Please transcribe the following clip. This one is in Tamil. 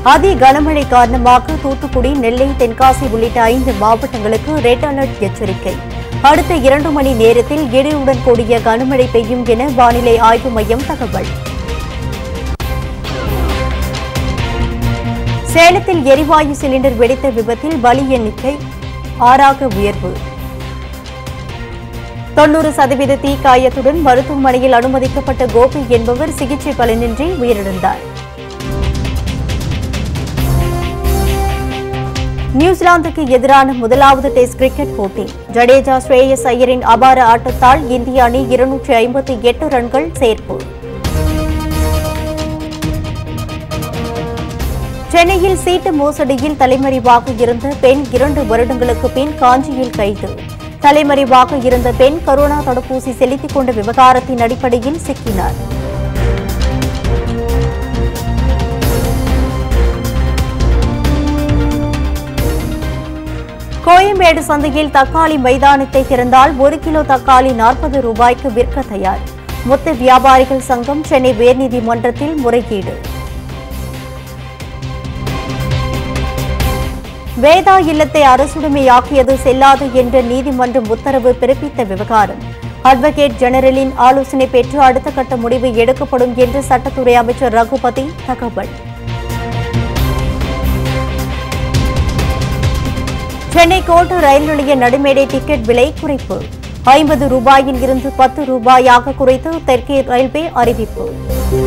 அதி கனமழை காரணமாக தூத்துக்குடி நெல்லை தென்காசி உள்ளிட்ட ஐந்து மாவட்டங்களுக்கு ரெட் அலர்ட் எச்சரிக்கை அடுத்த இரண்டு மணி நேரத்தில் இடியுடன் கூடிய கனமழை பெய்யும் என வானிலை ஆய்வு மையம் தகவல் சேலத்தில் எரிவாயு சிலிண்டர் வெடித்த விபத்தில் பலி எண்ணிக்கை ஆறாக உயர்வு தொன்னூறு சதவீத தீக்காயத்துடன் மருத்துவமனையில் அனுமதிக்கப்பட்ட கோபி என்பவர் சிகிச்சை பலனின்றி உயிரிழந்தார் நியூசிலாந்துக்கு எதிரான முதலாவது டெஸ்ட் கிரிக்கெட் போட்டி ஜடேஜா ஸ்ரேயஸ் ஐயரின் அபார ஆட்டத்தால் இந்திய அணி இருநூற்றி ஐம்பத்தி எட்டு ரன்கள் சேர்ப்பு சென்னையில் சீட்டு மோசடியில் தலைமறைவாக இருந்த பெண் இரண்டு வருடங்களுக்கு பின் காஞ்சியில் கைது தலைமறைவாக இருந்த பெண் கரோனா தடுப்பூசி செலுத்திக் கொண்ட விவகாரத்தின் அடிப்படையில் சிக்கினார் கோயம்பேடு சந்தையில் தக்காளி மைதானத்தை திறந்தால் ஒரு கிலோ தக்காளி நாற்பது ரூபாய்க்கு விற்க தயார் மொத்த வியாபாரிகள் சங்கம் சென்னை உயர்நீதிமன்றத்தில் முறையீடு வேதா இல்லத்தை அரசுடைமையாக்கியது செல்லாது என்ற நீதிமன்றம் உத்தரவு பிறப்பித்த விவகாரம் அட்வொகேட் ஜெனரலின் ஆலோசனை பெற்று அடுத்த கட்ட முடிவு எடுக்கப்படும் என்று சட்டத்துறை அமைச்சர் ரகுபதி தகவல் சென்னை கோட்டு ரயில் நிலைய நடுமேடை டிக்கெட் விலை குறைப்பு ஐம்பது ரூபாயில் இருந்து பத்து ரூபாயாக குறைத்து தெற்கே ரயில்வே அறிவிப்பு